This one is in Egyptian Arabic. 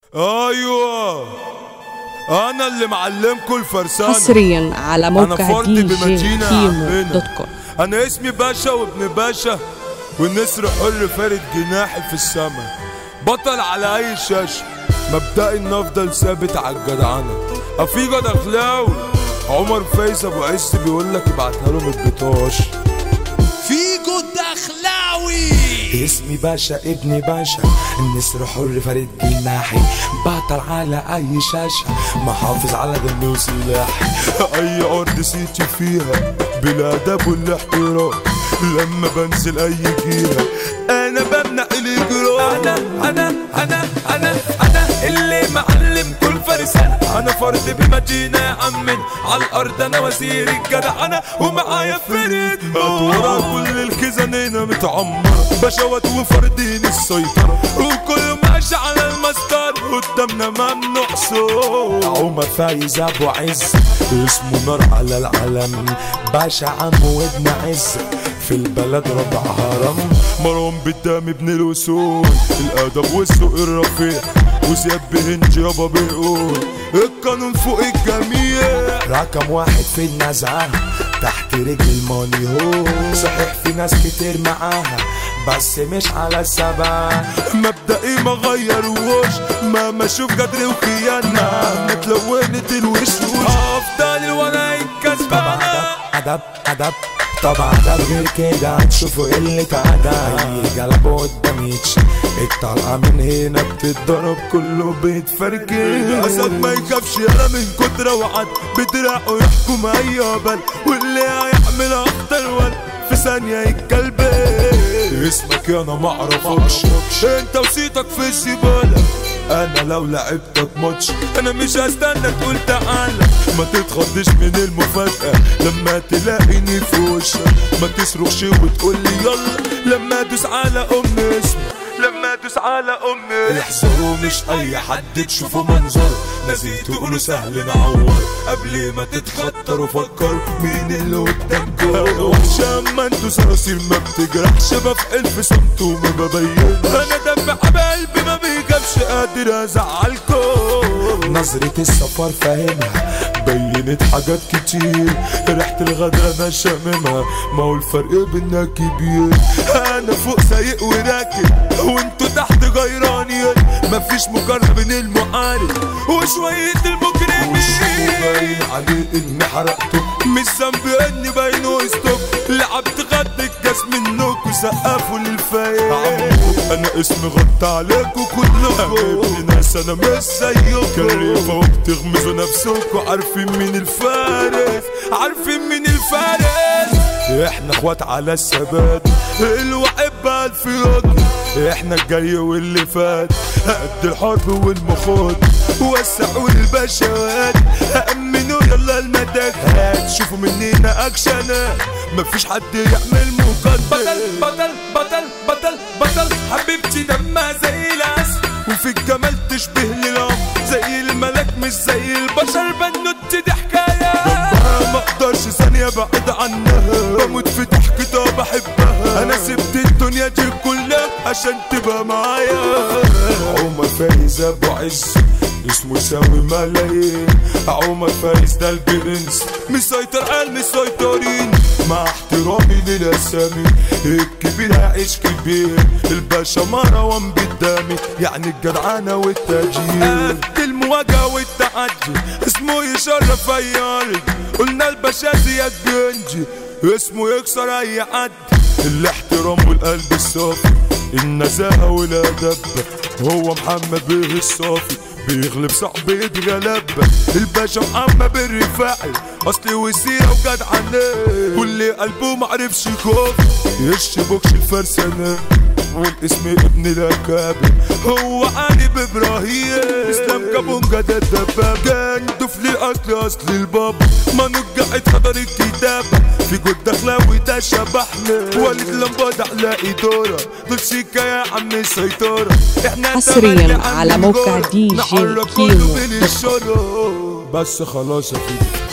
ايوه انا اللي معلمكم الفرسانه حصريا على انا موقع فرد دي جي بمدينه كيمو عمنا دوت كوم انا اسمي باشا وابن باشا والنسر حر فارد جناحي في السما بطل على اي شاشه مبدئي ان افضل ثابت على الجدعنه افيجا دخلاوي عمر فايز ابو عز بيقول لك ابعتها له من البطاش فيجو الدخلاوي اسمي باشا ابن باشا النسر حر فارد جناحي بطل على اي شاشة محافظ على دمي وسلاحي اي ارض سيتي فيها بالادب والاحترام لما بنزل اي جهه انا بمنع الاجرام انا انا انا انا انا اللي معلم كل فرسان انا فرد بمدينة يا عمي على الارض انا وزير الجدع انا ومعايا فريد ورا كل الخزانينة متعمرة بشوات وفردين السيطرة وكل ماشي على المسطرة قدامنا ممنوع صوت عمر فايز ابو عز اسمه نار على العلم باشا عم وابن عز في البلد ربع هرم مروان بالدم ابن الوصول الادب والسوق الرفيع وزياد بهنج يابا بيقول القانون فوق الجميع رقم واحد في النزعة تحت رجل الماني هو صحيح في ناس كتير معاها بس مش على السبع مبدئي ما غيروش ما ما اشوف قدر وخيانة متلونة الوشوش افضل الولا طب الكسبانة أدب أدب أدب طبعا أدب غير كده هتشوفوا قلة أدب أي قلب قدام يتشال الطلقة من هنا بتتضرب كله بيتفركش الاسد ما يخافش يلا من كتر وعد بدراعه يحكم اي بل واللي هيعمل اخطر ول في ثانية الكلب اسمك انا ما اعرفكش انت وصيتك في الزبالة انا لو لعبتك ماتش انا مش هستنى تقول تعالى ما تتخضش من المفاجأة لما تلاقيني في وشك ما تصرخش وتقول لي يلا لما ادوس على ام اسمك لما ادوس على امي احذروا مش اي حد تشوفوا منظر نازل تقولوا سهل نعور قبل ما تتخطروا فكروا مين اللي قدامكم وحش اما انتوا صراصير ما بتجرحش بفعل في صمت وما ببين انا دم قلبي ما بيجابش قادر ازعلكم نظرة السفر فاهمها بينت حاجات كتير ريحة الغدر انا شاممها ما هو الفرق بينا كبير انا فوق سايق وراكب وانتوا تحت غيرانين مفيش مقارنة بين المعارف وشوية المجرمين باين عليه اني حرقته مش ذنبي اني باينه ستوب لعبت غد الكاس منكوا سقفوا للفايق انا اسمي غطى عليكوا كلكوا ابن ناس انا مش زيكوا كريفة وبتغمزوا نفسكوا عارفين مين الفارس عارفين مين الفارس احنا اخوات على الثبات الوعي بألف راجل احنا الجاي واللي فات قد الحرب والمخاط وسعوا البشوات أمنوا يلا المداخلات شوفوا مننا اكشنات مفيش حد يعمل مقدم بطل بطل بطل بطل بطل حبيبتي دمها زي العسل وفي الجمال تشبه للعم زي الملك مش زي البشر بنوت دي حكايه ما اقدرش ثانيه بعد عنها بموت في ضحكتها بحبها انا سبت الدنيا دي كلها عشان تبقى معايا عمر فايز ابو عز اسمه يساوي ملايين عمر فايز ده البرنس مسيطر على المسيطرين مع احترامي للاسامي الكبير هيعيش كبير الباشا مروان بالدامي يعني الجدعانه والتاجير قد المواجهه والتعدي اسمه يشرف اي ارض قلنا الباشا زياد جنجي اسمه يكسر اي حد الاحترام والقلب الصافي النزاهه والادب هو محمد بيه الصافي بيغلب صاحبي يتغلب الباشا محمد بالرفاعي اصلي وسيره وجدعنه واللي قلبه معرفش يخاف يشبكش الفرسانه والاسم ابن الاكابر هو علي بابراهيم اسلام كابونجا ده الدباب جندف للاصل اصل البابا ما نجحت حضر الكتابه في جود دخلاوي ده شبحنا وليد لمبادة على إدارة دول شيكا يا عم السيطرة احنا حصرياً تملي عن على موقع الجارة. دي جي نحرك كيمو كله دوت كوم. بالإشارة بس خلاص يا فيدي